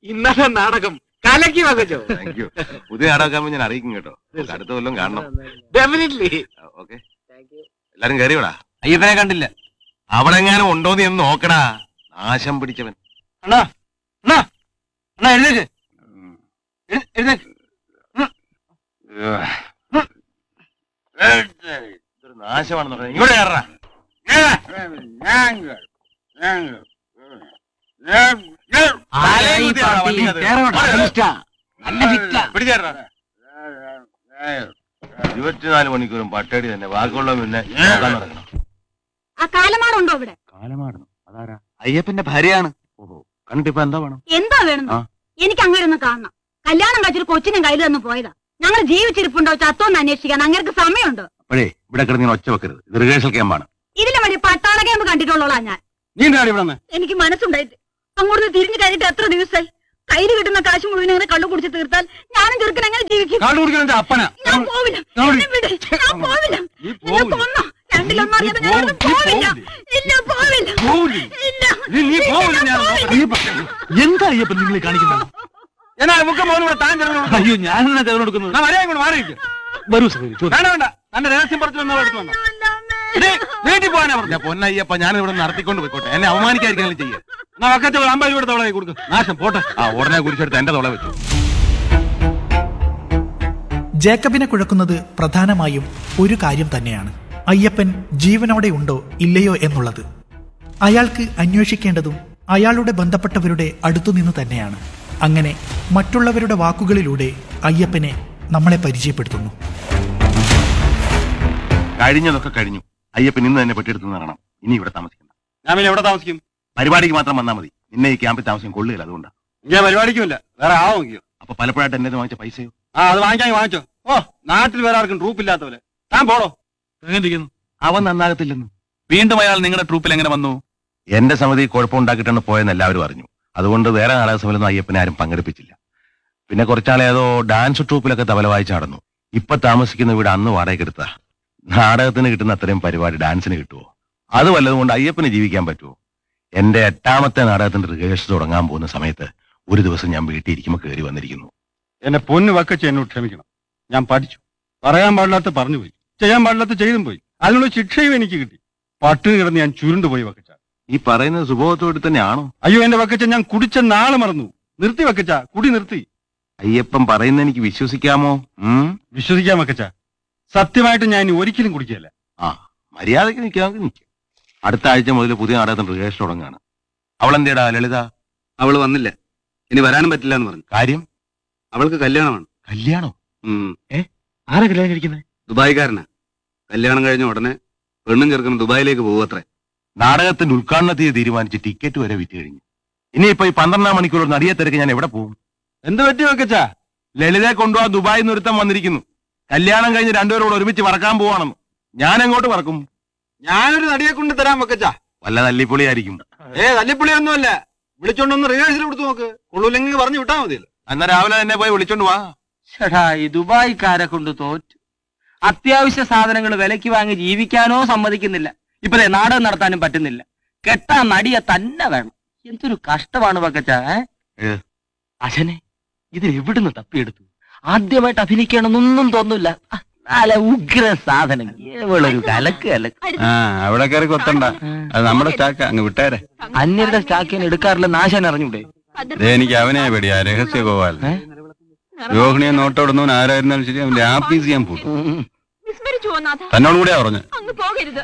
ഇന്നത്തെ നാടകം കലക്കി വകച്ചോ താങ്ക് യു പുതിയ നാടകമാകുമ്പോ ഞാൻ അറിയിക്കും കേട്ടോ നമുക്ക് അടുത്ത കൊല്ലം കാണണം ഡെഫിനറ്റ്ലി ഓക്കെ എല്ലാരും കയറിയോടാ അയ്യപ്പനെ കണ്ടില്ല അവിടെ എങ്ങാനും ഉണ്ടോന്ന് എന്ന് നോക്കടാ നാശം പിടിച്ചവൻ അണ്ണാ അണ്ണാ അണ്ണാ എഴുന്നേക്ക് എഴു- എഴുന്നേക്ക് ഇതൊരു നാശമാണെന്ന് പറഞ്ഞാ ഇങ്ങോട്ട് കയറാ ആരായി ഈ പാർട്ടി? കേറണം, ഫിറ്റാ. നല്ല ഫിറ്റാ. പിടിച്ചേറാ ഇരുപത്തിനാല് മണിക്കൂറും പട്ടേടി തന്നെ ബാക്കിയുള്ള പിന്നെ നോക്കാൻ നടക്കണം ആ കാലമാടുണ്ടോ ഇവിടെ കാലമാടുന്നു അതാരാ അയ്യപ്പന്റെ ഭാര്യയാണ് ഓഹോ കണ്ടിപ്പോ എന്താ വേണം എന്താ വേണം ആ. എനിക്ക് അങ്ങനെ ഒന്ന് കാണണം കല്യാണം കഴിച്ചൊരു കൊച്ചിനും കയ്യിൽ തന്നു പോയതാ ഞങ്ങൾ ജീവിച്ചിരിപ്പുണ്ടോ ചത്തോന്ന് അന്വേഷിക്കാൻ അങ്ങേർക്ക് സമയമുണ്ടോ അപ്പോഴേ ഇവിടെ കിടന്ന് ഇങ്ങനെ ഒച്ച വെക്കരുത് ഇത് റിഹേഴ്സൽ ക്യാമ്പാണ് ഇതിലും വലിയ പട്ടാള ക്യാമ്പ് കണ്ടിട്ടുള്ളോളാ ഞാൻ നീ എന്താ ഇവിടെ വന്നേ എനിക്ക് മനസ്സുണ്ടായിട്ട് അങ്ങോട്ട് തിരിഞ്ഞു കഴിഞ്ഞിട്ട് എത്ര ദിവസമായി കയ്യിൽ കിട്ടുന്ന കാശ് മുഴുവൻ അങ്ങനെ കള്ളു കുടിച്ച് തീർത്താൽ ഞാനും ചെറുക്കൻ എങ്ങനെ ജീവിക്കും കാട് കുടിക്കുന്ന അപ്പന ഞാൻ പോവില്ല ഞാൻ എന്നെ വിട്. ഞാൻ പോവില്ല നീ എന്നെ പോവില്ല. കൊന്നോ രണ്ടിലൊന്നും അറിയാതെ നീ ഞാനൊന്നും പോവില്ല. നീ പോവില്ല പോവില്ല. ഇല്ല പോവില്ല പോവില്ല. ഇല്ല നീ- നീ പോവില്ല, ഇല്ല, ഞാൻ പോവില്ല. എന്താ അയ്യപ്പൻ നിങ്ങൾ കാണിക്കുന്നത് എന്നാ മുക്ക മോനും താൻ ചെറുപ്പം അയ്യോ ഞാനെന്നാ ചെലവ് കൊടുക്കുന്നത് മര്യാദ കൊണ്ട് മാറിയിരിക്കും വരൂ സഹോദരി ചോദിച്ചു വേണ്ട വേണ്ട തന്റെ രഹസ്യം പറിച്ചു വന്നോ എടുത്തു വന്നോ ഇല്ല, അമ്മേ. വീട്ടിൽ പോകാനാ പറഞ്ഞു ഞാൻ പൊന്നയ്യപ്പ ഞാൻ ഇവിടെ നടത്തിക്കൊണ്ട് പോയിക്കോട്ടെ എന്നെ അവമാനിക്കാതിരിക്കാനും ചെയ്യാം എന്നാ വക്കത്തെ ഒരു അമ്പത് രൂപ തോളായി കൊടുക്കും നാശം പോട്ടെ ആ ഉടനെ കുരിശെടുത്ത് എന്റെ തോളെ വെച്ചു ജേക്കബിനെ കുഴക്കുന്നത് പ്രധാനമായും ഒരു കാര്യം തന്നെയാണ് അയ്യപ്പൻ ജീവനോടെ ഉണ്ടോ ഇല്ലയോ എന്നുള്ളത് അയാൾക്ക് അന്വേഷിക്കേണ്ടതും അയാളുടെ ബന്ധപ്പെട്ടവരുടെ അടുത്തുനിന്ന് തന്നെയാണ് അങ്ങനെ മറ്റുള്ളവരുടെ വാക്കുകളിലൂടെ അയ്യപ്പനെ നമ്മളെ പരിചയപ്പെടുത്തുന്നു കഴിഞ്ഞതൊക്കെ കഴിഞ്ഞു അയ്യപ്പൻ ഇന്ന് തന്നെ പെട്ടിയെടുത്ത് നടണം ഇനി ഇവിടെ താമസിക്കണ്ട ഞാൻ പിന്നെ എവിടെ താമസിക്കും പരിപാടിക്ക് മാത്രം വന്നാൽ മതി നിന്നെ ഈ ക്യാമ്പിൽ താമസിക്കാൻ കൊള്ളുകയില്ല അതുകൊണ്ടാ ഞാൻ പരിപാടിക്കുമില്ല വേറെ ആവോ നോക്കിയോ അപ്പൊ പലപ്പോഴായിട്ട് എന്നെ വാങ്ങിച്ച പൈസയോ ആ അത് വാങ്ങിക്കാൻ വാങ്ങിച്ചോ ഓ നാട്ടിൽ വേറെ ആർക്കും ട്രൂപ്പ് ഇല്ലാത്ത പോലെ താൻ പോടോ എങ്ങനെയിരിക്കുന്നു അവൻ നന്നാകത്തില്ലെന്ന് വീണ്ടും അയാൾ നിങ്ങളുടെ ട്രൂപ്പിൽ എങ്ങനെ വന്നു എന്റെ സമിതി കുഴപ്പമുണ്ടാക്കിയിട്ടാണ് പോയെന്ന് എല്ലാവരും അറിഞ്ഞു അതുകൊണ്ട് വേറെ നാടക സമിതിയിലൊന്നും അയ്യപ്പനെ ആരും പങ്കെടുപ്പിച്ചില്ല പിന്നെ കുറച്ചാളെ ഏതോ ഡാൻസ് ട്രൂപ്പിലൊക്കെ തബല വായിച്ച് നടന്നു ഇപ്പൊ താമസിക്കുന്ന വീട് അന്ന് വാടകയ്ക്ക് എടുത്ത നാടകത്തിന് കിട്ടുന്ന അത്രയും പരിപാടി ഡാൻസിന് കിട്ടുമോ അത് വല്ലതും കൊണ്ട് അയ്യപ്പന് ജീവിക്കാൻ പറ്റുമോ എന്റെ എട്ടാമത്തെ നാടകത്തിന്റെ റിഹേഴ്സൽ തുടങ്ങാൻ പോകുന്ന സമയത്ത് ഒരു ദിവസം ഞാൻ വീട്ടിൽ ഇരിക്കുമ്പോൾ കയറി വന്നിരിക്കുന്നു എന്നെ പൊന്ന് വക്കച്ച് എന്നോട് ക്ഷമിക്കണം ഞാൻ പഠിച്ചു പറയാൻ പാടില്ലാത്ത പറഞ്ഞു പോയി ചെയ്യാൻ പാടില്ലാത്ത ചെയ്തും പോയി അതിനുള്ള ശിക്ഷയും എനിക്ക് കിട്ടി പട്ടിണി കിടന്ന് ഞാൻ ചുരുണ്ടുപോയി വക്കച്ച ഈ പറയുന്നത് സുബോധത്തോടെ തന്നെയാണോ അയ്യോ എന്റെ വക്കച്ച ഞാൻ കുടിച്ച നാളെ മറന്നു നിർത്തി വക്കച്ച കുടി നിർത്തി അയ്യപ്പൻ പറയുന്ന എനിക്ക് വിശ്വസിക്കാമോ ഉം വിശ്വസിക്കാൻ വക്കച്ച സത്യമായിട്ട് ഞാൻ ഇനി ഒരിക്കലും കുടിക്കുകയല്ല ആ മര്യാദക്ക് നിൽക്കാമെങ്കിൽ നിൽക്കാം അടുത്ത ആഴ്ച മുതൽ പുതിയ നാടകത്തിന്റെ റിഹേഴ്സൽ തുടങ്ങാണ് അവളെന്തേടാ ലളിത അവള് വന്നില്ല ഇനി വരാനും പറ്റില്ല എന്ന് പറഞ്ഞു കാര്യം അവൾക്ക് കല്യാണമാണ് കല്യാണം ഉം. ആരാ കല്യാണം കഴിക്കുന്നത് ദുബായിക്കാരനാ കല്യാണം കഴിഞ്ഞ ഉടനെ പെണ്ണും ചെറുക്കനും ദുബായിലേക്ക് പോവത്രേ നാടകത്തിന്റെ ഉദ്ഘാടന തീയതി തീരുമാനിച്ച് ടിക്കറ്റ് വരെ വിറ്റ് കഴിഞ്ഞു ഇനിയിപ്പോ ഈ പന്ത്രണ്ടാം മണിക്കൂർ നടിയെ തിരക്ക് ഞാൻ എവിടെ പോകും എന്ത് പറ്റി വക്കച്ച ലളിതയെ കൊണ്ടുപോകാൻ ദുബായിൽ നിന്ന് ഒരുത്തം വന്നിരിക്കുന്നു കല്യാണം കഴിഞ്ഞ് രണ്ടുപേരോട് ഒരുമിച്ച് പറക്കാൻ പോവാണെന്ന് ഞാൻ എങ്ങോട്ട് പറക്കും ഞാനൊരു നടിയെ കൊണ്ട് തരാൻ വക്കച്ച വല്ല തല്ലിപ്പൊളിയായിരിക്കും ഏ തല്ലിപ്പുള്ളിയൊന്നുമല്ല വിളിച്ചോണ്ടൊന്ന് റിഹേഴ്സൽ കൊടുത്തു നോക്ക് കൊള്ളൂല്ലെങ്കിൽ പറഞ്ഞു വിട്ടാ മതിയല്ലോ എന്നാ രാവിലെ തന്നെ പോയി വിളിച്ചോണ്ട് വാ ചേട്ടാ ഈ ദുബായിക്കാരെ കൊണ്ട് തോറ്റു അത്യാവശ്യ സാധനങ്ങൾ വിലയ്ക്ക് വാങ്ങി ജീവിക്കാനോ സമ്മതിക്കുന്നില്ല ഇപ്പൊ ദേ നാടകം നടത്താനും പറ്റുന്നില്ല കെട്ടാൻ നടിയെ തന്നെ വേണം എന്തൊരു കഷ്ടമാണ് പക്കച്ച ഏ. അശനെ ഇത് എവിടുന്ന് തപ്പിയെടുത്തു ആദ്യമായിട്ട് അഭിനയിക്കണമെന്നൊന്നും തോന്നില്ല നല്ല ഉഗ്ര സാധനം ഏവളൊരു കലക്ക് കലക്ക് ആ അവിടെ കയറി കൊത്തണ്ട അത് നമ്മുടെ സ്റ്റാക്ക് അങ്ങ് വിട്ടേരെ അന്യരുടെ സ്റ്റാക്കിന് എടുക്കാറില്ല നാശൻ അറിഞ്ഞൂടെ ദേ, എനിക്ക് അവനെ പേടിയാ രഹസ്യ ഗോപാൽ ഏ? രോഹിണിയെ നോട്ടോടുന്നവൻ ആരായിരുന്നാലും ശരി അവന്റെ ആപ്പീസ് ഞാൻ പൂട്ടും ഉം. വിസ്മരിച്ചു പോന്നാഥ തന്നോട് കൂടിയാ പറഞ്ഞു അങ്ങ് പോകരുത്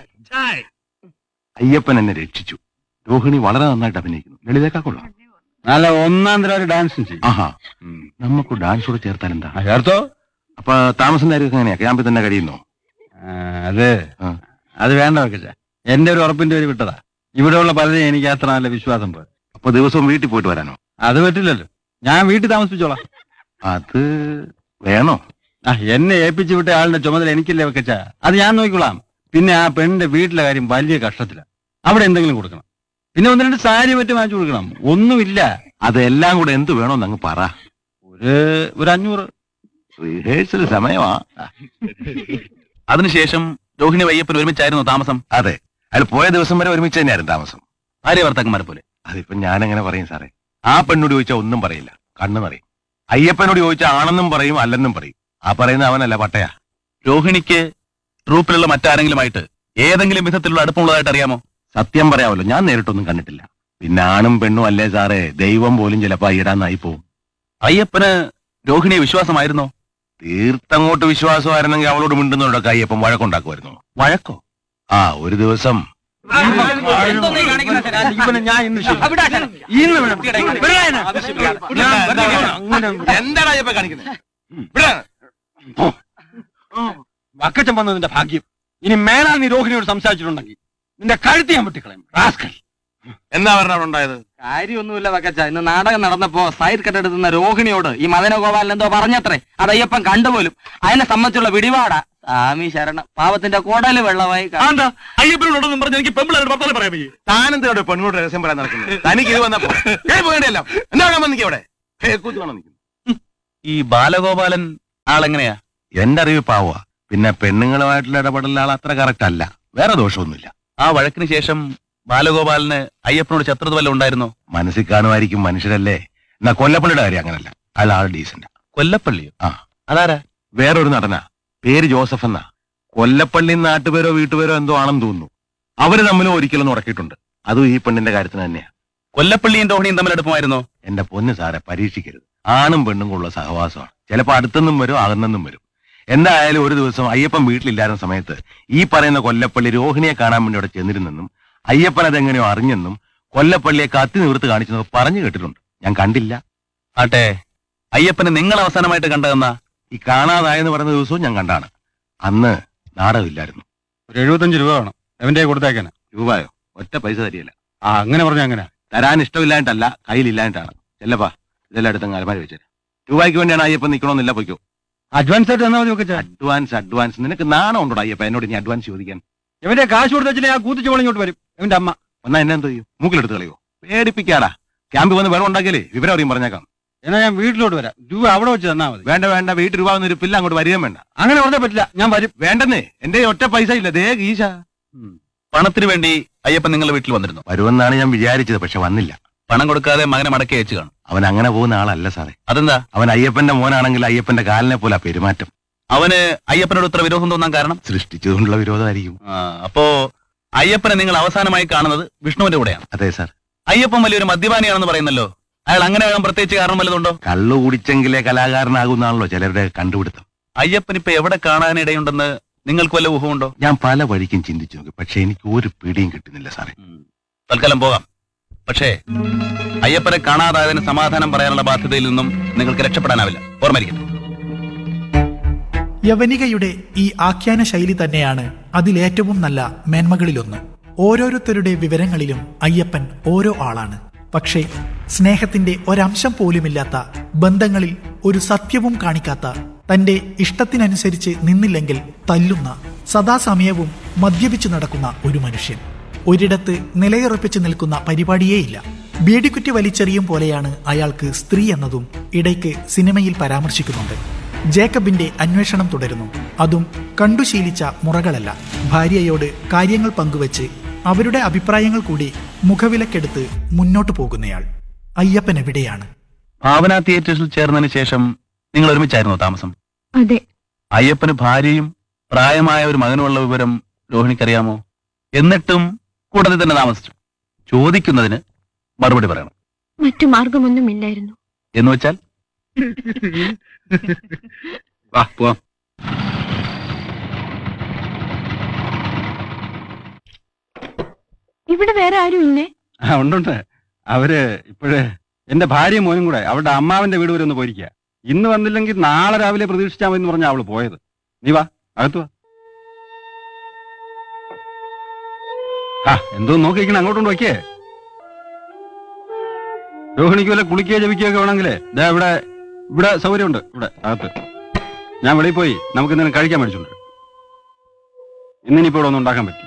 അയ്യപ്പൻ എന്നെ രക്ഷിച്ചു രോഹിണി വളരെ നന്നായിട്ട് അഭിനയിക്കുന്നു ലളിതേക്കാ കൊള്ളാം നല്ല ഒന്നാം തരം ഒരു ഡാൻസും ചെയ്യും ആഹാ ഉം. നമുക്ക് ഡാൻസ് കൂടെ ചേർത്താൽ എന്താ ആ, ചേർത്തോ അപ്പൊ താമസം കാര്യമൊക്കെ എങ്ങനെയാ ക്യാമ്പിൽ തന്നെ കഴിയുന്നോ ആ, അത് ആ. അത് വേണ്ട വെക്കച്ച എന്റെ ഒരു ഉറപ്പിന്റെ ഒരു വിട്ടതാ ഇവിടെയുള്ള പലരെയും എനിക്ക് അത്ര നല്ല വിശ്വാസം പോയി അപ്പൊ ദിവസവും വീട്ടിൽ പോയിട്ട് വരാനോ അത് പറ്റില്ലല്ലോ ഞാൻ വീട്ടിൽ താമസിപ്പിച്ചോളാം അത് വേണോ ആ എന്നെ ഏൽപ്പിച്ചു വിട്ട ആളിന്റെ ചുമതല എനിക്കില്ലേ വെക്കച്ച അത് ഞാൻ നോക്കിക്കൊള്ളാം പിന്നെ ആ പെണ്ണിന്റെ വീട്ടിലെ കാര്യം വലിയ കഷ്ടത്തില അവിടെ എന്തെങ്കിലും കൊടുക്കണം പിന്നെ ഒന്ന് രണ്ട് സാരി പറ്റി വാങ്ങിച്ചു കൊടുക്കണം ഒന്നുമില്ല അതെല്ലാം കൂടെ എന്ത് വേണോന്ന് അങ്ങ് പറ ഒരു ഒരു അഞ്ഞൂറ് റിഹേഴ്സൽ സമയമാ അതിനുശേഷം രോഹിണി വയ്യപ്പൻ ഒരുമിച്ചായിരുന്നു താമസം അതെ അയാൾ പോയ ദിവസം വരെ ഒരുമിച്ച് തന്നെയായിരുന്നു താമസം ഭാര്യ ഭർത്താക്കന്മാരെ പോലെ അതിപ്പോ ഞാൻ എങ്ങനെ പറയും സാറേ ആ പെണ്ണോട് ചോദിച്ചാൽ ഒന്നും പറയില്ല കണ്ണു നിറയും അയ്യപ്പനോട് ചോദിച്ചാൽ ആണെന്നും പറയും അല്ലെന്നും പറയും ആ പറയുന്ന അവനല്ല പട്ടയാ രോഹിണിക്ക് ട്രൂപ്പിലുള്ള മറ്റാരെങ്കിലുമായിട്ട് ഏതെങ്കിലും വിധത്തിലുള്ള അടുപ്പമുള്ളതായിട്ട് അറിയാമോ സത്യം പറയാമല്ലോ ഞാൻ നേരിട്ടൊന്നും കണ്ടിട്ടില്ല പിന്നെ ആണും പെണ്ണും അല്ലേ സാറേ ദൈവം പോലും ചിലപ്പോ അയ്യടാന്നായി പോവും അയ്യപ്പന് രോഹിണിയെ വിശ്വാസമായിരുന്നോ തീർത്തങ്ങോട്ട് വിശ്വാസമായിരുന്നെങ്കിൽ അവളോട് മിണ്ടുന്നവരൊക്കെ അയ്യപ്പൻ വഴക്കുണ്ടാക്കുമായിരുന്നു വഴക്കോ ആ ഒരു ദിവസം എന്തോന്ന് ഈ കാണിക്കുന്ന ശരാശരി? ഇവനെ ഞാൻ ഇന്ന് ശരി- അവിടെ അച്ഛനെ. ഇന്ന് വിടാം. വിടാനാ? ആവശ്യമില്ല. ഞാൻ വെറുതെ അങ്ങനെ എന്താണ് അയ്യപ്പ കാണിക്കുന്നത് വക്കച്ചൻ വന്നത് നിന്റെ ഭാഗ്യം ഇനി മേലാ നീ രോഹിണിയോട് സംസാരിച്ചിട്ടുണ്ടെങ്കിൽ നിന്റെ കഴുത്ത് ഞാൻ വെട്ടിക്കളയും റാസ്കൽ എന്താ പറഞ്ഞ അവിടെ ഉണ്ടായത് കാര്യമൊന്നുമില്ല വക്കച്ച ഇന്ന് നാടകം നടന്നപ്പോ സൈഡ് കട്ടെടുത്തുന്ന രോഹിണിയോട് ഈ മദനഗോപാലൻ എന്തോ പറഞ്ഞത്രേ അത് അയ്യപ്പൻ കണ്ടുപോലും അതിനെ സംബന്ധിച്ചുള്ള പിടിപാടാ സ്വാമി ശരണം പാവത്തിന്റെ കോടല് വെള്ളമായി കാണും. അയ്യപ്പനോടൊന്നും പറഞ്ഞ് എനിക്ക് പെമ്പിളായിട്ട് വർത്തമാനം പറയാൻ വയ്യേ താനെന്തോടെ പെണ്ണോട് രഹസ്യം പറയാൻ നടക്കുന്നത് തനിക്ക് ഇത് വന്നപ്പോ ഏയ് പോകണ്ടല്ലോ എന്താ കാണാൻ വന്നിക്ക് അവിടെ കൂത്ത് കാണാൻ നിൽക്കുന്നു ഈ ബാലഗോപാലൻ ആളെങ്ങനെയാ എന്റെ അറിവ് പാവുക പിന്നെ പെണ്ണുങ്ങളുമായിട്ടുള്ള ഇടപെടൽ ആൾ അത്ര കറക്റ്റ് അല്ല വേറെ ദോഷമൊന്നുമില്ല ആ വഴക്കിന് ശേഷം ബാലഗോപാലന് അയ്യപ്പനോട് ശത്രുത വല്ലതും ഉണ്ടായിരുന്നോ മനസ്സിൽ കാണുമായിരിക്കും മനുഷ്യരല്ലേ എന്നാ കൊല്ലപ്പള്ളിയുടെ കാര്യം അങ്ങനല്ല അയാൾ ആൾ ഡീസന്റ് കൊല്ലപ്പള്ളിയോ ആ അതാരാ വേറൊരു നടനാ പേര് ജോസഫ് എന്നാ കൊല്ലപ്പള്ളി നാട്ടുപേരോ വീട്ടുപേരോ എന്തോ ആണെന്ന് തോന്നുന്നു അവര് തമ്മിലും ഒരിക്കലും ഉറക്കിയിട്ടുണ്ട് അതും ഈ പെണ്ണിന്റെ കാര്യത്തിന് തന്നെയാ കൊല്ലപ്പള്ളിയും രോഹിണിയും തമ്മിൽ അടുപ്പമായിരുന്നോ എന്റെ പൊന്ന് സാറെ പരീക്ഷിക്കരുത് ആണും പെണ്ണും ഉള്ള സഹവാസമാണ് ചിലപ്പോൾ അടുത്തുനിന്നും വരും അകന്നെന്നും വരും എന്തായാലും ഒരു ദിവസം അയ്യപ്പൻ വീട്ടിലില്ലായിരുന്ന സമയത്ത് ഈ പറയുന്ന കൊല്ലപ്പള്ളി രോഹിണിയെ കാണാൻ വേണ്ടി അവിടെ ചെന്നിരുന്നെന്നും അയ്യപ്പൻ അതെങ്ങനെയോ അറിഞ്ഞെന്നും കൊല്ലപ്പള്ളിയെ കത്തി നിവർത്ത് കാണിച്ചെന്ന് പറഞ്ഞു കേട്ടിട്ടുണ്ട് ഞാൻ കണ്ടില്ല ആട്ടെ അയ്യപ്പനെ നിങ്ങൾ അവസാനമായിട്ട് കണ്ടതെന്നാ ഈ കാണാതായെന്ന് പറയുന്ന ദിവസവും ഞാൻ കണ്ടാണ് അന്ന് നാടകമില്ലായിരുന്നു ഒരു എഴുപത്തഞ്ച് രൂപ വേണം എവന്റെ കൊടുത്തേക്കാന് രൂപയോ ഒറ്റ പൈസ തരികയില്ല ആ അങ്ങനെ പറഞ്ഞ അങ്ങനെ തരാൻ ഇഷ്ടമില്ലായിട്ടല്ല കയ്യിലില്ലായിട്ടാണ് ചെല്ലപ്പാ ഇതെല്ലാം എടുത്തങ്ങ് അലമാരി വെച്ചേരാ രൂപയ്ക്ക് വേണ്ടിയാണ് അയ്യപ്പൻ നിൽക്കണമെന്നില്ല പൊയ്ക്കോ അഡ്വാൻസ് ആയിട്ട് തന്നാ മതി വെക്കച്ച അഡ്വാൻസ് അഡ്വാൻസ് നിനക്ക് നാണം ഉണ്ടോ അയ്യപ്പ എന്നോട് ഇനി അഡ്വാൻസ് ചോദിക്കാൻ ഇവന്റെ കാശ് കൊടുത്ത് വെച്ചിട്ട് ആ കൂത്തിച്ചോളം ഇങ്ങോട്ട് വരും ഇവന്റെ അമ്മ എന്നാ എന്നെ എന്തോ ചെയ്യും മൂക്കിലെടുത്ത് കളയോ പേടിപ്പിക്കാടാ ക്യാമ്പിൽ വന്ന് വെള്ളം ഉണ്ടാക്കിയാലേ വിവരം അറിയും പറഞ്ഞേക്കാം എന്നാ ഞാൻ വീട്ടിലോട്ട് വരാം രൂപ അവിടെ വെച്ച് തന്നാ മതി വേണ്ട വേണ്ട വീട്ടിൽ രൂപ ഒന്നും ഇരിപ്പില്ല അങ്ങോട്ട് വരികയും വേണ്ട അങ്ങനെ പറഞ്ഞാൽ പറ്റില്ല ഞാൻ വരും വേണ്ടെന്നേ എന്റെ ഒറ്റ പൈസ ഇല്ല ദേ ഗീശ പണത്തിന് വേണ്ടി അയ്യപ്പൻ നിങ്ങളുടെ വീട്ടിൽ വന്നിരുന്നു വരുമെന്നാണ് ഞാൻ വിചാരിച്ചത് പക്ഷെ വന്നില്ല പണം കൊടുക്കാതെ മകനെ മടക്കി അയച്ചു കാണും അവൻ അങ്ങനെ പോകുന്ന ആളല്ല സാറേ അതെന്താ അവൻ അയ്യപ്പന്റെ മോനാണെങ്കിൽ അയ്യപ്പന്റെ കാലിനെ പോലെ പെരുമാറ്റം അവന് അയ്യപ്പനോട് ഇത്ര വിരോധം തോന്നാൻ കാരണം സൃഷ്ടിച്ചതുകൊണ്ടുള്ള വിരോധമായിരിക്കും ആ, അപ്പോ അയ്യപ്പനെ നിങ്ങൾ അവസാനമായി കാണുന്നത് വിഷ്ണുവിന്റെ കൂടെയാണ് അതെ സാർ അയ്യപ്പൻ വലിയൊരു മദ്യപാനിയാണെന്ന് പറയുന്നല്ലോ അയാൾ അങ്ങനെ ആകാൻ പ്രത്യേകിച്ച് കാരണം വല്ലതുണ്ടോ കള്ളു കുടിച്ചെങ്കിലേ കലാകാരനാകുന്നാണല്ലോ ചിലരുടെ കണ്ടുപിടുത്തം അയ്യപ്പൻ ഇപ്പൊ എവിടെ കാണാനിടയുണ്ടെന്ന് നിങ്ങൾക്ക് വല്ല ഊഹമുണ്ടോ ഞാൻ പല വഴിക്കും ചിന്തിച്ചു നോക്കി പക്ഷെ എനിക്ക് ഒരു പിടിയും കിട്ടുന്നില്ല സാറേ ഉം. തൽക്കാലം പോകാം പക്ഷേ അയ്യപ്പനെ കാണാതായതിന് സമാധാനം പറയാനുള്ള ബാധ്യതയിൽ നിന്നും നിങ്ങൾക്ക് രക്ഷപ്പെടാനാവില്ല ഓർമ്മയിരിക്കട്ടെ യവനികയുടെ ഈ ആഖ്യാന ശൈലി തന്നെയാണ് അതിലേറ്റവും നല്ല മേന്മകളിലൊന്ന് ഓരോരുത്തരുടെ വിവരങ്ങളിലും അയ്യപ്പൻ ഓരോ ആളാണ് പക്ഷേ സ്നേഹത്തിന്റെ ഒരംശം പോലുമില്ലാത്ത ബന്ധങ്ങളിൽ ഒരു സത്യവും കാണിക്കാത്ത തന്റെ ഇഷ്ടത്തിനനുസരിച്ച് നിന്നില്ലെങ്കിൽ തല്ലുന്ന സദാസമയവും മദ്യപിച്ചു നടക്കുന്ന ഒരു മനുഷ്യൻ ഒരിടത്ത് നിലയുറപ്പിച്ചു നിൽക്കുന്ന പരിപാടിയേയില്ല ബീഡിക്കുറ്റി വലിച്ചെറിയും പോലെയാണ് അയാൾക്ക് സ്ത്രീ എന്നതും ഇടയ്ക്ക് സിനിമയിൽ പരാമർശിക്കുന്നുണ്ട് ജേക്കബിന്റെ അന്വേഷണം തുടരുന്നു അതും കണ്ടുശീലിച്ച മുറകളല്ല ഭാര്യയോട് കാര്യങ്ങൾ പങ്കുവച്ച് അവരുടെ അഭിപ്രായങ്ങൾ കൂടി മുഖവിലക്കെടുത്ത് മുന്നോട്ടു പോകുന്നയാൾ അയ്യപ്പൻ എവിടെയാണ് ഭാവന തിയേറ്റേഴ്സിൽ ചേർന്നതിന് ശേഷം നിങ്ങൾ ഒരുമിച്ചായിരുന്നോ താമസം അതെ അയ്യപ്പന് ഭാര്യയും പ്രായമായ ഒരു മകനുമുള്ള വിവരം രോഹിണിക്കറിയാമോ എന്നിട്ടും കൂട്ടത്തിൽ തന്നെ താമസിച്ചു ചോദിക്കുന്നതിന് മറുപടി പറയണം മറ്റു മാർഗമൊന്നുമില്ലായിരുന്നു എന്ന് വെച്ചാൽ വാ പോവാം ഇവിടെ വേറെ ആരും ഇല്ലേ ആ ഉണ്ടുണ്ട് അവര് ഇപ്പോഴേ എന്റെ ഭാര്യയും മോനും കൂടെ അവരുടെ അമ്മാവന്റെ വീട് വരെ ഒന്ന് പോയിരിക്കുക ഇന്ന് വന്നില്ലെങ്കിൽ നാളെ രാവിലെ പ്രതീക്ഷിച്ചാൽ മതി എന്ന് പറഞ്ഞാ അവള് പോയത് നീ വാ അകത്ത് വാ ആ എന്തോ നോക്കിയിരിക്കണം അങ്ങോട്ടും വയ്ക്കേ രോഹിണിക്ക് വല്ല കുളിക്കുകയോ ജപിക്കുകയോ ഒക്കെ വേണമെങ്കിലേ ദേ ഇവിടെ ഇവിടെ സൗകര്യമുണ്ട് ഇവിടെ അകത്ത് ഞാൻ വെളിയിൽ പോയി നമുക്ക് എന്തെങ്കിലും കഴിക്കാൻ മേടിച്ചോണ്ട് വരാം. ഇന്നിനിപ്പോ ഇവിടെ ഒന്നും ഉണ്ടാക്കാൻ പറ്റില്ല